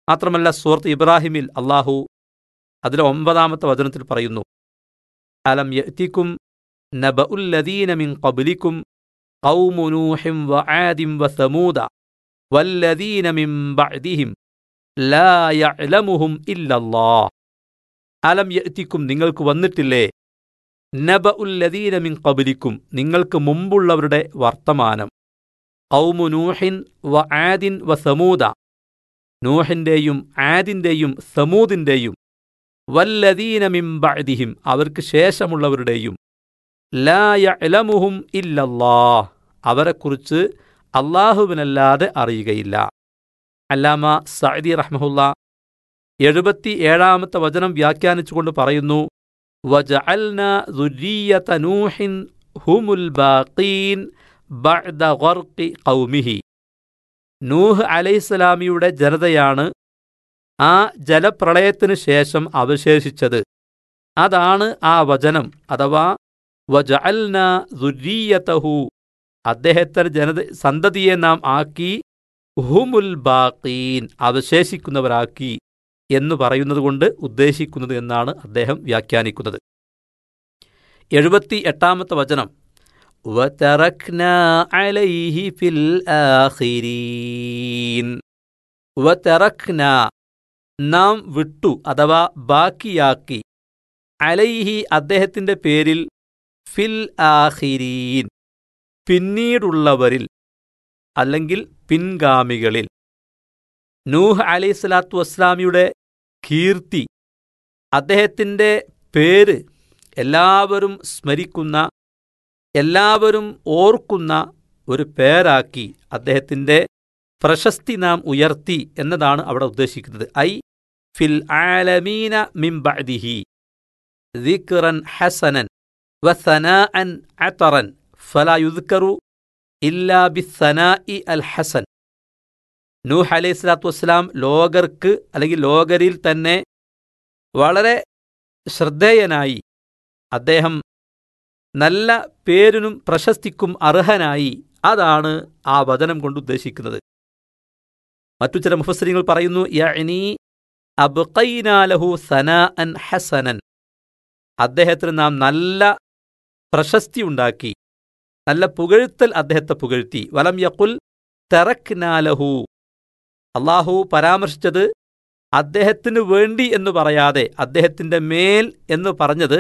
മാത്രമല്ല സൂറത്ത് ഇബ്രാഹിമിൽ അള്ളാഹു അതിലെ ഒമ്പതാമത്തെ വചനത്തിൽ പറയുന്നു അലം യഅ്തിക്കും നബഉല്ലദീന മിൻ ഖബ്ലിക്കും ഖൗമു നൂഹിം വആദിം വസമൂദ വല്ലദീന മിൻ ബഅദിഹിം ലാ യഅലമുഹും ഇല്ലല്ലാഹ് അലം യഅ്തിക്കും നിങ്ങൾക്ക് വന്നിട്ടില്ലേ നബഉല്ലദീന മിൻ ഖബ്ലിക്കും നിങ്ങൾക്ക് മുമ്പുള്ളവരുടെ വർത്തമാനം ഖൗമു നൂഹിൻ വആദിൻ വസമൂദ നൂഹിന്റെയും ആദിന്റെയും സമൂദിന്റെയും വല്ലദീന മിൻ ബഅദിഹിം അവർക്ക് ശേഷമുള്ളവരുടെയും ലാ യഅലമുഹും ഇല്ലല്ലാഹ് അവരെക്കുറിച്ച് അള്ളാഹുവിനല്ലാതെ അറിയുകയില്ല അല്ലാമ സഅദി റഹ്മഹുല്ല എഴുപത്തി ഏഴാമത്തെ വചനം വ്യാഖ്യാനിച്ചുകൊണ്ട് പറയുന്നു വജഅൽന ദുരിയത നൂഹിൻ ഹുമുൽ ബാഖീൻ ബഅദ ഗർഖി ഖൗമിഹി നൂഹ് അലൈഹിസ്സലാമിയുടെ ജനതയാണ് ആ ജലപ്രളയത്തിനു ശേഷം അവശേഷിച്ചത് അതാണ് ആ വചനം അഥവാ വജഅൽന ദുരീയതഹു അദ്ദേഹത്തെ ജനത സന്തതിയെ നാം ആക്കി ഹുമുൽ ബാഖീൻ അവശേഷിക്കുന്നവരാക്കി എന്ന് പറയുന്നത് കൊണ്ട് ഉദ്ദേശിക്കുന്നത് എന്നാണ് അദ്ദേഹം വ്യാഖ്യാനിക്കുന്നത് എഴുപത്തി എട്ടാമത്തെ വചനം وتركنا عليه في الآخرين وتركنا നാം വിട്ടു അഥവാ ബാക്കിയാക്കി അലൈഹി അദ്ദേഹത്തിന്റെ പേരിൽ ഫിൽ ആഹിരീൻ പിന്നീടുള്ളവരിൽ അല്ലെങ്കിൽ പിൻഗാമികളിൽ നൂഹ് അലൈഹി സ്വലാത്തു വസ്ലാമിയുടെ കീർത്തി അദ്ദേഹത്തിന്റെ പേര് എല്ലാവരും സ്മരിക്കുന്ന എല്ലാവരും ഓർക്കുന്ന ഒരു പേരാക്കി അദ്ദേഹത്തിന്റെ പ്രശസ്തി നാം ഉയർത്തി എന്നതാണ് അവിടെ ഉദ്ദേശിക്കുന്നത് ഐ ഫിൽ ആലമീന മിൻ ബഅദിഹി ദിക്റൻ ഹസനൻ വസനാഅൻ അതറൻ ഫലാ യുദ്കറു ഇല്ലാ ബിസനാഇ അൽ ഹസൻ നൂഹ് അലൈഹി സ്വലാത്തു വസ്സലാം ലോകർക്ക് അല്ലെങ്കിൽ ലോകരിൽ തന്നെ വളരെ ശ്രദ്ധേയനായി അദ്ദേഹം നല്ല പേരിനും പ്രശസ്തിക്കും അർഹനായി അതാണ് ആ വചനം കൊണ്ട് ഉദ്ദേശിക്കുന്നത് മറ്റു ചില മുഫസ്സരിങ്ങൾ പറയുന്നു യഅനി അബ്ഖൈനാലഹു സനാഅൻ ഹസനൻ അദ്ദേഹത്തിന് നാം നല്ല പ്രശസ്തി ഉണ്ടാക്കി നല്ല പുകഴ്ത്തൽ അദ്ദേഹത്തെ പുകഴ്ത്തി വലം യഖുൽ തെറക്നാലഹു അള്ളാഹു പരാമർശിച്ചത് അദ്ദേഹത്തിന് വേണ്ടി എന്ന് പറയാതെ അദ്ദേഹത്തിന്റെ മേൽ എന്ന് പറഞ്ഞത്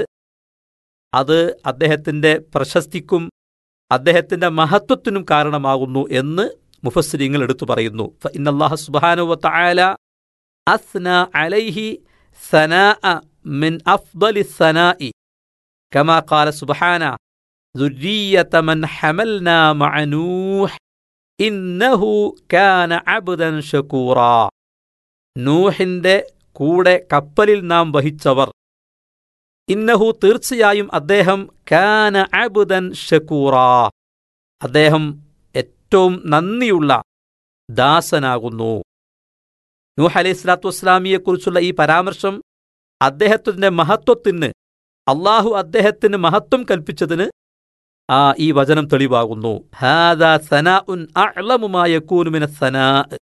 അത് അദ്ദേഹത്തിന്റെ പ്രശസ്തിക്കും അദ്ദേഹത്തിന്റെ മഹത്വത്തിനും കാരണമാകുന്നു എന്ന് മുഫസ്സിരിങ്ങൾ എടുത്തു പറയുന്നു ഇന്നല്ലാഹു സുബ്ഹാനഹു വതആല അസ്ന അലൈഹി സനാഅ മിൻ അഫ്ദലി സനാഇ കമാ ഖാല സുബ്ഹാന ذُرِّيَّةَ മൻ ഹമൽനാ മഅ നൂഹ് ഇന്നഹു കാന അബ്ദൻ ഷകൂറാ നൂഹിന്റെ കൂടെ കപ്പലിൽ നാം വഹിച്ചവർ ഇന്നഹു തീർച്ചയായും അദ്ദേഹം കാന അബുദൻ ഷക്കൂറ അദ്ദേഹം ഏറ്റവും നന്ദിയുള്ള ദാസനാകുന്നു നൂഹ് അലൈഹി സ്വലാത്തു വസ്സലാമിയെക്കുറിച്ചുള്ള ഈ പരാമർശം അദ്ദേഹത്തിന്റെ മഹത്വത്തിന് അള്ളാഹു അദ്ദേഹത്തിന് മഹത്വം കൽപ്പിച്ചതിന് ആ ഈ വചനം തെളിവാകുന്നു ഹാദാ സനാഉൻ അഅ്ലമു മാ യകൂനു മിന സനാ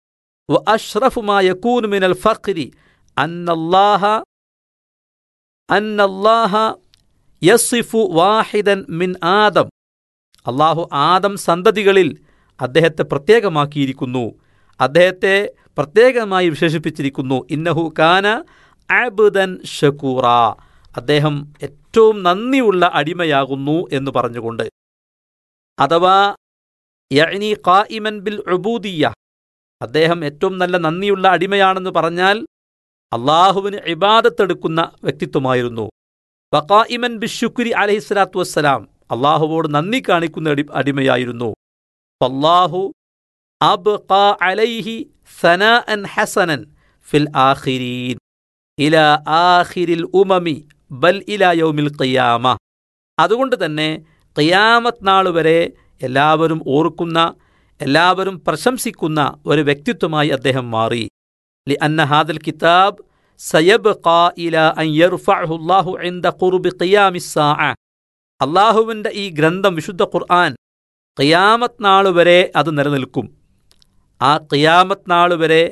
വഅഷ്റഫു മാ യകൂനു മിനൽ ഫഖ്രി അന്നല്ലാഹ അന്നല്ലാഹ യസിഫു വാഹിദൻ മിൻ ആദം അള്ളാഹു ആദം സന്തതികളിൽ അദ്ദേഹത്തെ പ്രത്യേകമാക്കിയിരിക്കുന്നു അദ്ദേഹത്തെ പ്രത്യേകമായി വിശേഷിപ്പിച്ചിരിക്കുന്നു ഇന്നഹു കാന അബുദൻ ഷക്കൂറ അദ്ദേഹം ഏറ്റവും നന്ദിയുള്ള അടിമയാകുന്നു എന്ന് പറഞ്ഞുകൊണ്ട് അഥവാ യഅനി ഖായിമൻ ബിൽ ഉബൂദിയ അദ്ദേഹം ഏറ്റവും നല്ല നന്ദിയുള്ള അടിമയാണെന്ന് പറഞ്ഞാൽ അള്ളാഹുവിന് ഇബാദത്തെടുക്കുന്ന വ്യക്തിത്വമായിരുന്നു വഖായിമൻ ബിഷുക്കുരി അലഹിസ്വലാത്തു വസ്സലാം അള്ളാഹുവോട് നന്ദി കാണിക്കുന്ന അടി അടിമയായിരുന്നു അള്ളാഹു അബ്ഖാ അലൈഹി സനാഅൻ ഹസനൻ ഫിൽ ആഖിരീൻ ഇല ആഖിരിൽ ഉമമി ബൽ ഇല യൗമിൽ ഖിയാമ അതുകൊണ്ട് തന്നെ ഖിയാമത്ത് നാൾ വരെ എല്ലാവരും ഓർക്കുന്ന എല്ലാവരും പ്രശംസിക്കുന്ന ഒരു വ്യക്തിത്വമായി അദ്ദേഹം മാറി لأن هذا الكتاب سيبقى إلى أن يرفعه الله عند قرب قيام الساعة അള്ളാഹുവിൻ്റെ ഈ ഗ്രന്ഥം വിശുദ്ധ ഖുർആൻ ഖിയാമത്ത് നാൾ വരെ അത് നിലനിൽക്കും ആ ഖിയാമത്ത് നാൾ വരെ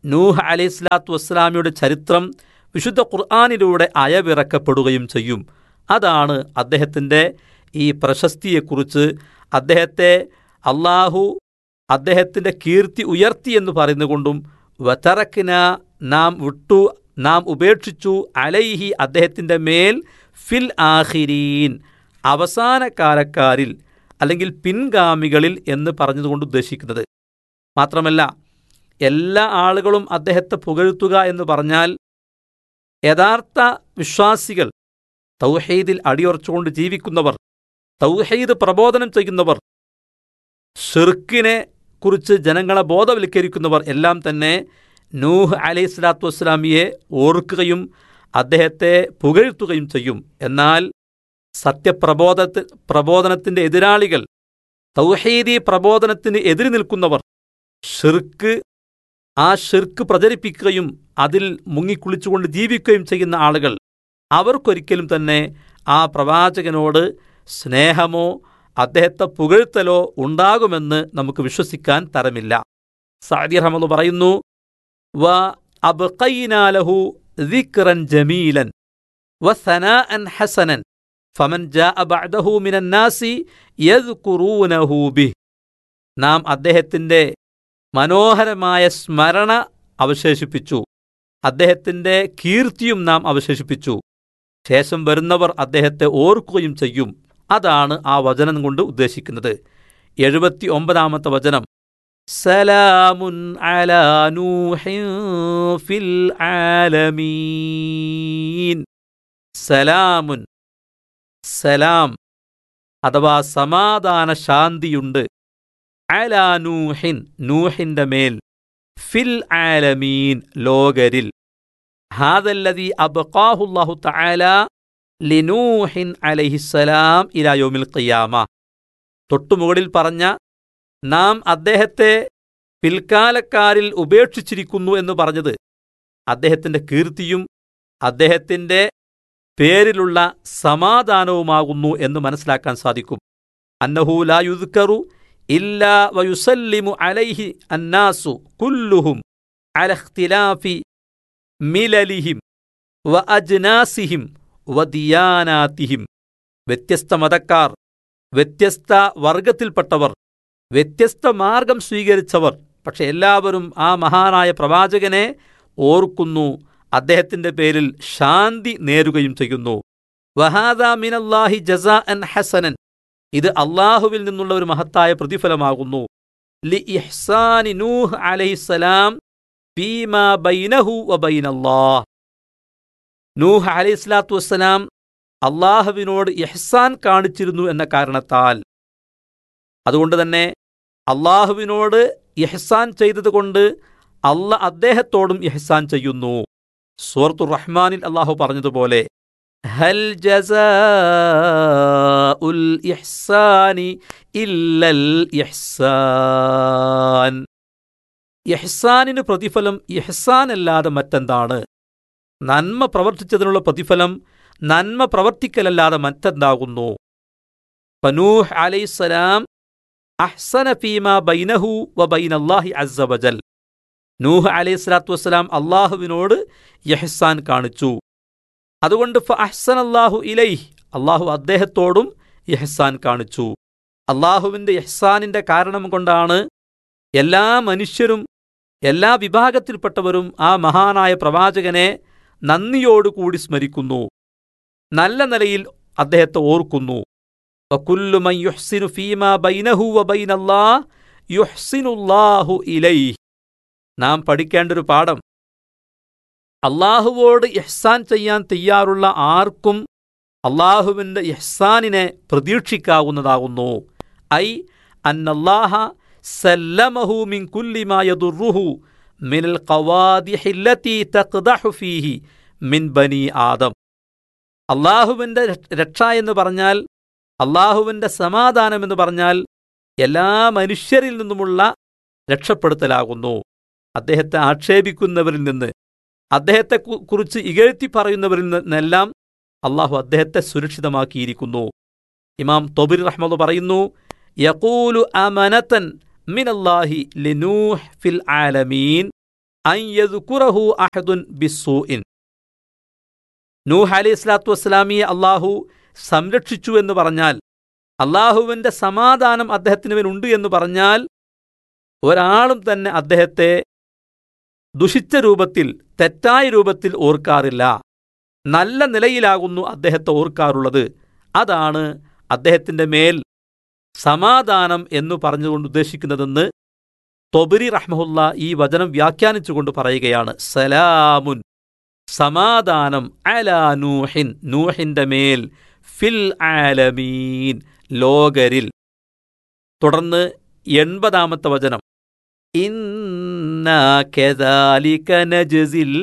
നൂഹ് അലൈഹി സ്വലാത്തു വസ്സലാമിയുടെ ചരിത്രം വിശുദ്ധ ഖുർആാനിലൂടെ അയവിറക്കപ്പെടുകയും ചെയ്യും അതാണ് അദ്ദേഹത്തിൻ്റെ ഈ പ്രശസ്തിയെക്കുറിച്ച് അദ്ദേഹത്തെ അള്ളാഹു അദ്ദേഹത്തിൻ്റെ കീർത്തി ഉയർത്തി എന്ന് പറയുന്നതുകൊണ്ടും വതറക്കിന നാം വിട്ടു നാം ഉപേക്ഷിച്ചു അലൈഹി അദ്ദേഹത്തിൻ്റെ മേൽ ഫിൽ ആഹിരീൻ അവസാന കാലക്കാരിൽ അല്ലെങ്കിൽ പിൻഗാമികളിൽ എന്ന് പറഞ്ഞതുകൊണ്ട് ഉദ്ദേശിക്കുന്നത് മാത്രമല്ല എല്ലാ ആളുകളും അദ്ദേഹത്തെ പുകഴ്ത്തുക എന്ന് പറഞ്ഞാൽ യഥാർത്ഥ വിശ്വാസികൾ തൗഹീദിൽ അടിയുറച്ചുകൊണ്ട് ജീവിക്കുന്നവർ തൗഹീദ് പ്രബോധനം ചെയ്യുന്നവർ ഷിർക്കിനെ കുറിച്ച് ജനങ്ങളെ ബോധവൽക്കരിക്കുന്നവർ എല്ലാം തന്നെ നൂഹ് അലൈഹി സ്വലാത്തു വസ്സലാമിയെ ഓർക്കുകയും അദ്ദേഹത്തെ പുകഴ്ത്തുകയും ചെയ്യും എന്നാൽ സത്യപ്രബോധ പ്രബോധനത്തിൻ്റെ എതിരാളികൾ തൗഹീദി പ്രബോധനത്തിന് എതിരി നിൽക്കുന്നവർ ഷിർക്ക് ആ ഷിർക്ക് പ്രചരിപ്പിക്കുകയും അതിൽ മുങ്ങിക്കുളിച്ചുകൊണ്ട് ജീവിക്കുകയും ചെയ്യുന്ന ആളുകൾ അവർക്കൊരിക്കലും തന്നെ ആ പ്രവാചകനോട് സ്നേഹമോ അദ്ദേഹത്തെ പുകഴ്ത്തലോ ഉണ്ടാകുമെന്ന് നമുക്ക് വിശ്വസിക്കാൻ തരമില്ല സാദി റഹ്മദ് പറയുന്നു വ അബ്ഖൈനാലഹു ദിക്റൻ ജമീലൻ വ സനാഅൻ ഹസനൻ ഫമൻ ജാഅ ബഅദഹു മിനൻ നാസി യദ്കുറൂനഹു ബിഹ് നാം അദ്ദേഹത്തിൻ്റെ മനോഹരമായ സ്മരണ അവശേഷിപ്പിച്ചു അദ്ദേഹത്തിൻ്റെ കീർത്തിയും നാം അവശേഷിപ്പിച്ചു ശേഷം വരുന്നവർ അദ്ദേഹത്തെ ഓർക്കുകയും ചെയ്യും അതാണ് ആ വചനം കൊണ്ട് ഉദ്ദേശിക്കുന്നത് എഴുപത്തി ഒമ്പതാമത്തെ വചനം സലാമുൻ അലാ നൂഹിൻ ഫിൽ ആലമീൻ സലാമുൻ സലാം അഥവാ സമാധാന ശാന്തിയുണ്ട് അലാ നൂഹിൻ നൂഹിന്റെ മേൽ ഫിൽ ആലമീൻ ലോകരിൽ ഹാദല്ലതി അബ്ഖാഹുല്ലാഹു തആല ലിനൂഹിൻ അലൈഹിസ്സലാം ഇലാ യൗമിൽ ഖിയാമ തൊട്ടുമുകളിൽ പറഞ്ഞ നാം അദ്ദേഹത്തെ പിൽക്കാലക്കാരിൽ ഉപേക്ഷിച്ചിരിക്കുന്നു എന്ന് പറഞ്ഞത് അദ്ദേഹത്തിന്റെ കീർത്തിയും അദ്ദേഹത്തിന്റെ പേരിലുള്ള സമാധാനവുമാകുന്നു എന്ന് മനസ്സിലാക്കാൻ സാധിക്കും അന്നഹു ലാ യുദ്കറു ഇല്ലാ വയുസല്ലിമു അലൈഹി അന്നാസു കുല്ലുഹും അലഖ്തിലാഫി മിലലിഹിം വ അജ്നാസിഹിം വ ദിയാനാത്തിഹിം വ്യത്യസ്ത മതക്കാർ വ്യത്യസ്ത വർഗത്തിൽപ്പെട്ടവർ വ്യത്യസ്ത മാർഗം സ്വീകരിച്ചവർ പക്ഷെ എല്ലാവരും ആ മഹാനായ പ്രവാചകനെ ഓർക്കുന്നു അദ്ദേഹത്തിന്റെ പേരിൽ ശാന്തി നേരുകയും ചെയ്യുന്നു വഹാദ മിനല്ലാഹി ജസാ അൻ ഹസനൻ ഇത് അള്ളാഹുവിൽ നിന്നുള്ള ഒരു മഹത്തായ പ്രതിഫലമാകുന്നു ലി ഇഹ്സാനി നൂഹ് അലൈഹിസ്സലാം ഫീമാ ബൈനഹു വ ബൈനല്ലാഹ് നൂഹ് അലൈഹിസ്സലാത്തു വസ്സലാം അള്ളാഹുവിനോട് ഇഹ്സാൻ കാണിച്ചിരുന്നു എന്ന കാരണത്താൽ അതുകൊണ്ട് തന്നെ അള്ളാഹുവിനോട് ഇഹ്സാൻ ചെയ്തതുകൊണ്ട് അല്ല അദ്ദേഹത്തോടും ഇഹ്സാൻ ചെയ്യുന്നു സൂറത്തു റഹ്മാനിൽ അള്ളാഹു പറഞ്ഞതുപോലെ ഹൽ ജസാഉൽ ഇഹ്സാനി ഇല്ലൽ ഇഹ്സാൻ ഇഹ്സാനിന് പ്രതിഫലം ഇഹ്സാൻ അല്ലാതെ മറ്റെന്താണ് നന്മ പ്രവർത്തിച്ചതിനുള്ള പ്രതിഫലം നന്മ പ്രവർത്തിക്കലല്ലാതെ മറ്റെന്താകുന്നു ഫനൂഹ് അലൈസലാം അഹ്സന ഫീമ ബൈനഹു വ ബൈനല്ലാഹി അസ്സ വജൽ നൂഹ് അലൈഹി സ്വലാത്തു വസ്സലാം അള്ളാഹുവിനോട് യഹ്സാൻ കാണിച്ചു അതുകൊണ്ട് ഫ അഹ്സൻ അള്ളാഹു ഇലൈഹ് അള്ളാഹു അദ്ദേഹത്തോടും യഹ്സാൻ കാണിച്ചു അള്ളാഹുവിൻ്റെ യഹ്സാനിൻ്റെ കാരണം കൊണ്ടാണ് എല്ലാ മനുഷ്യരും എല്ലാ വിഭാഗത്തിൽപ്പെട്ടവരും ആ മഹാനായ പ്രവാചകനെ നന്ദിയോടുകൂടി സ്മരിക്കുന്നു നല്ല നിലയിൽ അദ്ദേഹത്തെ ഓർക്കുന്നു വകുല്ലു മൻ യുഹ്സിനു ഫീമാ ബൈനഹു വബൈനല്ലാഹ് യുഹ്സിനുല്ലാഹു ഇലൈഹ് നാം പഠിക്കേണ്ട ഒരു പാഠം അള്ളാഹുവോട് ഇഹ്സാൻ ചെയ്യാൻ തയ്യാറുള്ള ആർക്കും അള്ളാഹുവിൻ്റെ ഇഹ്സാനിനെ പ്രതീക്ഷിക്കാവുന്നതാകുന്നു ഐ അന്നല്ലാഹ സല്ലമഹു മിൻ കുല്ലി മാ യദുറുഹു മിനൽ ഖവാദിഹില്ലത്തി തഖ്ദഹു ഫീഹി മിൻ ബനി ആദം അള്ളാഹുവിൻ്റെ രക്ഷ എന്ന് പറഞ്ഞാൽ അള്ളാഹുവിൻ്റെ സമാധാനം എന്ന് പറഞ്ഞാൽ എല്ലാ മനുഷ്യരിൽ നിന്നുമുള്ള രക്ഷപ്പെടുത്തലാകുന്നു അദ്ദേഹത്തെ ആക്ഷേപിക്കുന്നവരിൽ നിന്ന് അദ്ദേഹത്തെ കുറിച്ച് ഇകഴ്ത്തി പറയുന്നവരിൽ നിന്നെല്ലാം അള്ളാഹു അദ്ദേഹത്തെ സുരക്ഷിതമാക്കിയിരിക്കുന്നു ഇമാം തൊബിർ റഹ്മദ് പറയുന്നു യഖൂലു അമനത്തൻ മിനല്ലാഹി ലിനൂഹ് ഫിൽ ആലമീൻ അൻ യദ്കുറഹു അഹദുൻ ബിസ്സൂഇൻ നൂഹ് അലൈഹി സ്വലാത്തു വസ്സലാമിയെ അള്ളാഹു സംരക്ഷിച്ചു എന്ന് പറഞ്ഞാൽ അള്ളാഹുവിൻ്റെ സമാധാനം അദ്ദേഹത്തിന് മേലുണ്ട് എന്ന് പറഞ്ഞാൽ ഒരാളും തന്നെ അദ്ദേഹത്തെ ദുഷിച്ച രൂപത്തിൽ തെറ്റായ രൂപത്തിൽ ഓർക്കാറില്ല നല്ല നിലയിലാകുന്നു അദ്ദേഹത്തെ ഓർക്കാറുള്ളത് അതാണ് അദ്ദേഹത്തിൻ്റെ മേൽ സമാധാനം എന്നു പറഞ്ഞുകൊണ്ട് ഉദ്ദേശിക്കുന്നതെന്ന് തൊബരി റഹ്മഹുല്ല ഈ വചനം വ്യാഖ്യാനിച്ചുകൊണ്ട് പറയുകയാണ് സലാമുൻ സമാധാനം അലാ നൂഹിൻ നൂഹിന്റെ മേൽ ഫിൽ ആലമീൻ ലോകരിൽ തുടർന്ന് എൺപതാമത്തെ വചനം ഇന്നാ കദാലിക നജ്സിൽ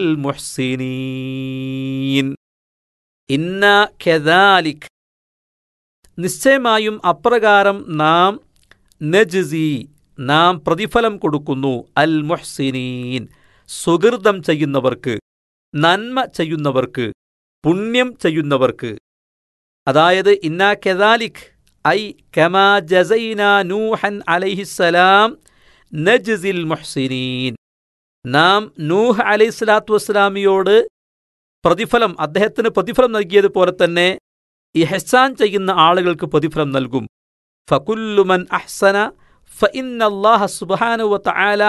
മുഹ്സിനീൻ ഇന്നാ കദാലിക് നിശ്ചയമായും അപ്രകാരം നാം നജ്സി നാം പ്രതിഫലം കൊടുക്കുന്നു അൽ മുഹ്സിനീൻ സുഹൃതം ചെയ്യുന്നവർക്ക് നന്മ ചെയ്യുന്നവർക്ക് പുണ്യം ചെയ്യുന്നവർക്ക് അതായത് ഇന്നാ കെദാലിക് ഐ കമാ ജസൈന നൂഹൻ അലൈഹിസ്സലാം നജ്സിൽ മുഹ്സിനീൻ നാം നൂഹ് അലൈഹി സ്വലാത്തു വസ്സലാമിയോട് പ്രതിഫലം അദ്ദേഹത്തിന് പ്രതിഫലം നൽകിയതുപോലെ തന്നെ ഇഹ്സാൻ ചെയ്യുന്ന ആളുകൾക്ക് പ്രതിഫലം നൽകും ഫകുല്ലുമൻ അഹ്സന ഫഇന്നല്ലാഹ സുബ്ഹാനഹു വതആല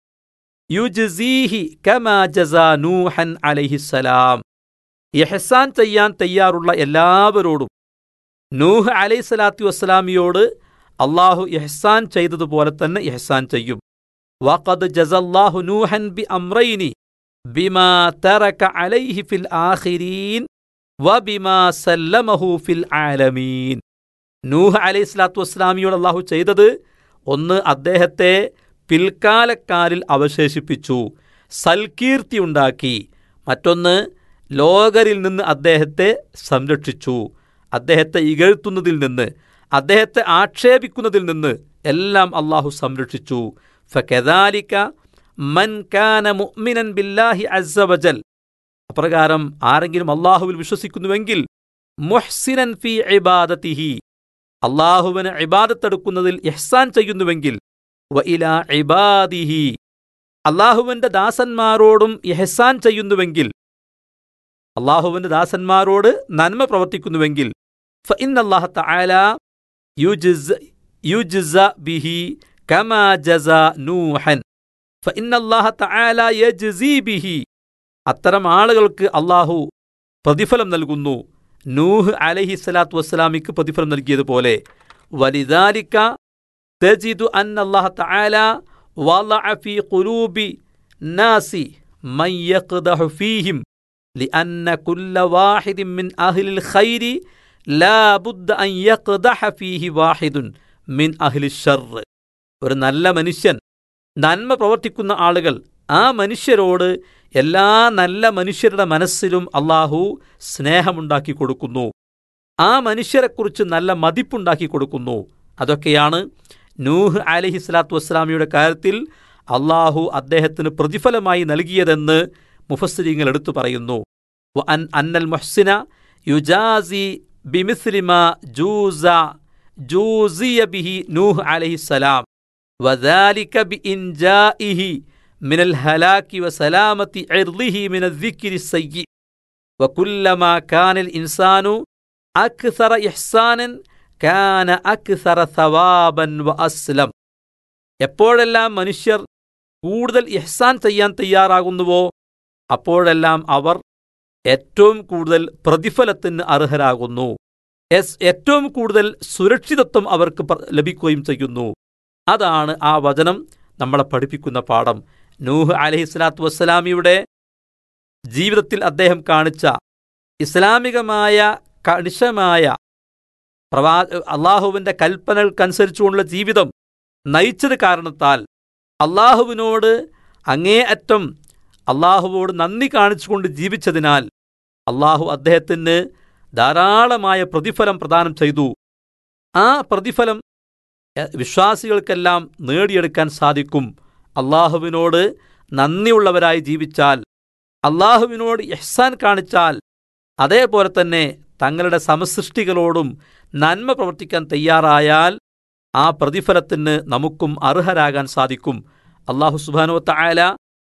യുജ്സീഹി കമാ ജസാ നൂഹൻ അലൈഹിസ്സലാം ഇഹ്സാൻ ചെയ്യാൻ തയ്യാറുള്ള എല്ലാവരോടും നൂഹ് അലൈഹി സ്വലാത്തു വസ്സലാമിയോട് അള്ളാഹു ഇഹ്സാൻ ചെയ്തതുപോലെ തന്നെ ഇഹ്സാൻ ചെയ്യും വഖദ് ജസല്ലാഹു നൂഹൻ ബി അമ്രൈനി ബിമാ തറക അലൈഹി ഫിൽ ആഖിരീൻ വബിമാ സല്ലമഹു ഫിൽ ആലമീൻ നൂഹ് അലൈഹി സ്വലാത്തു വസ്സലാമിയോട് അള്ളാഹു ചെയ്തത് ഒന്ന് അദ്ദേഹത്തെ പിൽക്കാലക്കാരിൽ അവശേഷിപ്പിച്ചു സൽകീർത്തിയുണ്ടാക്കി മറ്റൊന്ന് ലോകരിൽ നിന്ന് അദ്ദേഹത്തെ സംരക്ഷിച്ചു അദ്ദേഹത്തെ ഇകഴ്ത്തുന്നതിൽ നിന്ന് അദ്ദേഹത്തെ ആക്ഷേപിക്കുന്നതിൽ നിന്ന് എല്ലാം അള്ളാഹു സംരക്ഷിച്ചു ഫകദാലിക മൻ കാന മുഅ്മിനൻ ബില്ലാഹി അസ്സവജൽ അപ്രകാരം ആരെങ്കിലും അള്ളാഹുവിൽ വിശ്വസിക്കുന്നുവെങ്കിൽ മുഹ്സിനൻ ഫി ഇബാദത്തിഹി അള്ളാഹുവിന് ഇബാദത്തെടുക്കുന്നതിൽ ഇഹ്സാൻ ചെയ്യുന്നുവെങ്കിൽ വ ഇലാ ഇബാദിഹി അള്ളാഹുവിന്റെ ദാസന്മാരോടും ഇഹ്സാൻ ചെയ്യുന്നുവെങ്കിൽ അള്ളാഹുവിന്റെ ദാസന്മാരോട് നന്മ പ്രവർത്തിക്കുന്നുവെങ്കിൽ ഫഇന്നല്ലാഹ തആല യുജ്സ് യുജ്സ ബിഹി കമാ ജസ നൂഹൻ ഫഇന്നല്ലാഹ തആല യജ്സി ബിഹി അത്തരം ആളുകൾക്ക് അള്ളാഹു പ്രതിഫലം നൽകുന്നു നൂഹ് അലഹി സ്വലാത്തു വസ്സലാമിക്ക് പ്രതിഫലം നൽകിയതുപോലെ വലിദാലിക്ക തജിദു അൻ അല്ലാഹ തആല വളഅ ഫീ ഖുലൂബി നാസി മൻ യഖ്ദഹു ഫീഹിം لأن كل واحد من أهل الخير لا بد أن يقدح فيه واحد من أهل الشر ഒരു നല്ല മനുഷ്യൻ നന്മ പ്രവർത്തിക്കുന്ന ആളുകൾ ആ മനുഷ്യരോട് എല്ലാ നല്ല മനുഷ്യരുടെ മനസ്സിലും അള്ളാഹു സ്നേഹമുണ്ടാക്കി കൊടുക്കുന്നു ആ മനുഷ്യരെക്കുറിച്ച് നല്ല മതിപ്പുണ്ടാക്കി കൊടുക്കുന്നു അതൊക്കെയാണ് നൂഹ് അലഹി സ്വലാത്തു വസ്സലാമിയുടെ കാര്യത്തിൽ അള്ളാഹു അദ്ദേഹത്തിന് പ്രതിഫലമായി നൽകിയതെന്ന് മുഫസ്സിരിങ്ങൾ എടുത്തു പറയുന്നു അൻ അന്നൽ മുഹ്സിന യുജാസി ബിമിസ്ലിമ ജൂസ ജൂസിയ ബിഹി നൂഹ് അലൈഹിസ്സലാം وذلك بإنجائه من الهلاك وسلامة عرضه من الذكر السيء وكلما كان الإنسان أكثر إحسانا كان أكثر ثوابا وأسلم എപ്പോഴെല്ലാം മനുഷ്യർ കൂടുതൽ ഇഹ്സാൻ ചെയ്യാൻ തയ്യാറാകുന്നുവോ അപ്പോഴെല്ലാം അവർ ഏറ്റവും കൂടുതൽ പ്രതിഫലത്തിന് അർഹരാകുന്നു എസ് ഏറ്റവും കൂടുതൽ സുരക്ഷിതത്വം അവർക്ക് ലഭിക്കുകയും ചെയ്യുന്നു അതാണ് ആ വചനം നമ്മളെ പഠിപ്പിക്കുന്ന പാഠം നൂഹ് അലഹി സ്വലാത്തു വസ്സലാമിയുടെ ജീവിതത്തിൽ അദ്ദേഹം കാണിച്ച ഇസ്ലാമികമായ കണിശമായ പ്രവാ അള്ളാഹുവിൻ്റെ കൽപ്പനകൾക്കനുസരിച്ചുകൊണ്ടുള്ള ജീവിതം നയിച്ചത് കാരണത്താൽ അള്ളാഹുവിനോട് അങ്ങേയറ്റം അള്ളാഹുവോട് നന്ദി കാണിച്ചുകൊണ്ട് ജീവിച്ചതിനാൽ അള്ളാഹു അദ്ദേഹത്തിന് ധാരാളമായ പ്രതിഫലം പ്രദാനം ചെയ്തു ആ പ്രതിഫലം വിശ്വാസികൾക്കെല്ലാം നേടിയെടുക്കാൻ സാധിക്കും അള്ളാഹുവിനോട് നന്ദിയുള്ളവരായി ജീവിച്ചാൽ അള്ളാഹുവിനോട് യഹ്സാൻ കാണിച്ചാൽ അതേപോലെ തന്നെ തങ്ങളുടെ സമസൃഷ്ടികളോടും നന്മ പ്രവർത്തിക്കാൻ തയ്യാറായാൽ ആ പ്രതിഫലത്തിന് നമുക്കും അർഹരാകാൻ സാധിക്കും അള്ളാഹു സുബാനുവത്ത ആയ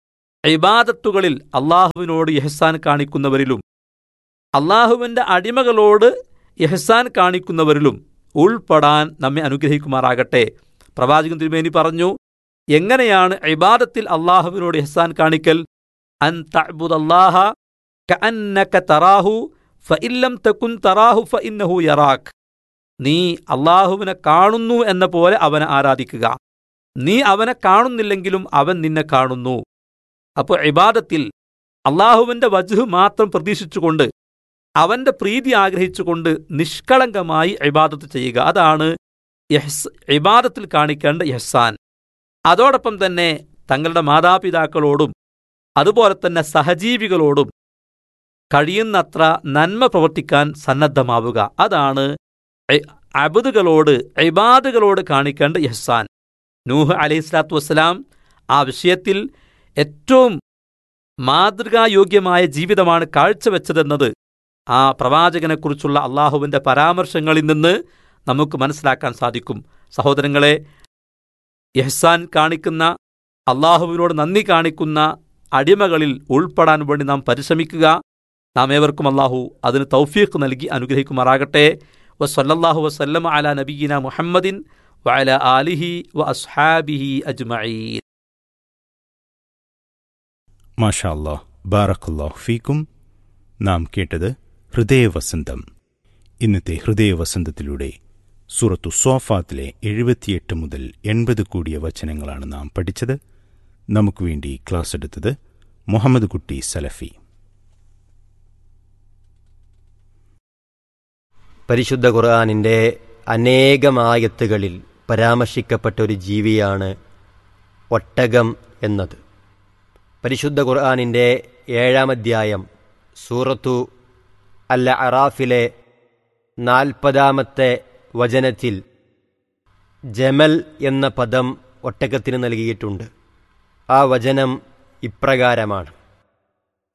ഇബാദത്തുകളിൽ അള്ളാഹുവിനോട് യഹ്സാൻ കാണിക്കുന്നവരിലും അള്ളാഹുവിൻ്റെ അടിമകളോട് യഹ്സാൻ കാണിക്കുന്നവരിലും ഉൾപ്പെടാൻ നമ്മെ അനുഗ്രഹിക്കുമാറാകട്ടെ പ്രവാചകൻ തിരുമേനി പറഞ്ഞു എങ്ങനെയാണ് ഇബാദത്തിൽ അള്ളാഹുവിനോട് യഹ്സാൻ കാണിക്കൽ അൻ തഅ്ബുദല്ലാഹ കഅന്നക തറാഹു ഫഇല്ലം തകുൻ തറാഹു ഫഇന്നഹു യറാക് നീ അള്ളാഹുവിനെ കാണുന്നു എന്ന പോലെ അവനെ ആരാധിക്കുക നീ അവനെ കാണുന്നില്ലെങ്കിലും അവൻ നിന്നെ കാണുന്നു അപ്പോൾ ഇബാദത്തിൽ അള്ളാഹുവിൻ്റെ വജുഹ് മാത്രം പ്രതീക്ഷിച്ചുകൊണ്ട് അവൻ്റെ പ്രീതി ആഗ്രഹിച്ചുകൊണ്ട് നിഷ്കളങ്കമായി ഇബാദത്ത് ചെയ്യുക അതാണ് യഹ്സ് ഇബാദത്തിൽ കാണിക്കേണ്ട യഹ്സാൻ അതോടൊപ്പം തന്നെ തങ്ങളുടെ മാതാപിതാക്കളോടും അതുപോലെ തന്നെ സഹജീവികളോടും കഴിയുന്നത്ര നന്മ പ്രവർത്തിക്കാൻ സന്നദ്ധമാവുക അതാണ് അബുദുകളോട് ഇബാദുകളോട് കാണിക്കേണ്ട യഹ്സാൻ നൂഹ് അലൈഹി സ്വലാത്തു വസ്സലാം ആ വിഷയത്തിൽ ഏറ്റവും മാതൃകായോഗ്യമായ ജീവിതമാണ് കാഴ്ചവെച്ചതെന്നത് ആ പ്രവാചകനെക്കുറിച്ചുള്ള അള്ളാഹുവിൻ്റെ പരാമർശങ്ങളിൽ നിന്ന് നമുക്ക് മനസ്സിലാക്കാൻ സാധിക്കും സഹോദരങ്ങളെ യഹ്സാൻ കാണിക്കുന്ന അള്ളാഹുവിനോട് നന്ദി കാണിക്കുന്ന അടിമകളിൽ ഉൾപ്പെടാൻ വേണ്ടി നാം പരിശ്രമിക്കുക നാം ഏവർക്കും അള്ളാഹു അതിന് തൗഫീഖ് നൽകി അനുഗ്രഹിക്കുമാറാകട്ടെ വസല്ലല്ലാഹു വസല്ലം അല നബീന മുഹമ്മദിൻ വഅല ആലിഹി വ അസ്ഹാബിഹി അജ്മഈൻ മാഷാ അല്ലാഹ് ബാറക്കല്ലാഹു ഫീക്കും നാം കേട്ടത് ഹൃദയവസന്തം ഇന്നത്തെ ഹൃദയവസന്തത്തിലൂടെ സൂറത്തു സോഫാത്തിലെ എഴുപത്തിയെട്ട് മുതൽ എൺപത് കൂടിയ വചനങ്ങളാണ് നാം പഠിച്ചത് നമുക്ക് വേണ്ടി ക്ലാസ് എടുത്തത് മുഹമ്മദ് കുട്ടി സലഫി പരിശുദ്ധ ഖുർആാനിൻ്റെ അനേകമായത്തുകളിൽ പരാമർശിക്കപ്പെട്ട ഒരു ജീവിയാണ് ഒട്ടകം എന്നത് പരിശുദ്ധ ഖുർആാനിൻ്റെ ഏഴാം അധ്യായം സൂറത്തു അൽ അറാഫിലെ നാൽപ്പതാമത്തെ വചനത്തിൽ ജമൽ എന്ന പദം ഒട്ടകത്തിന് നൽകിയിട്ടുണ്ട് ആ വചനം ഇപ്രകാരമാണ്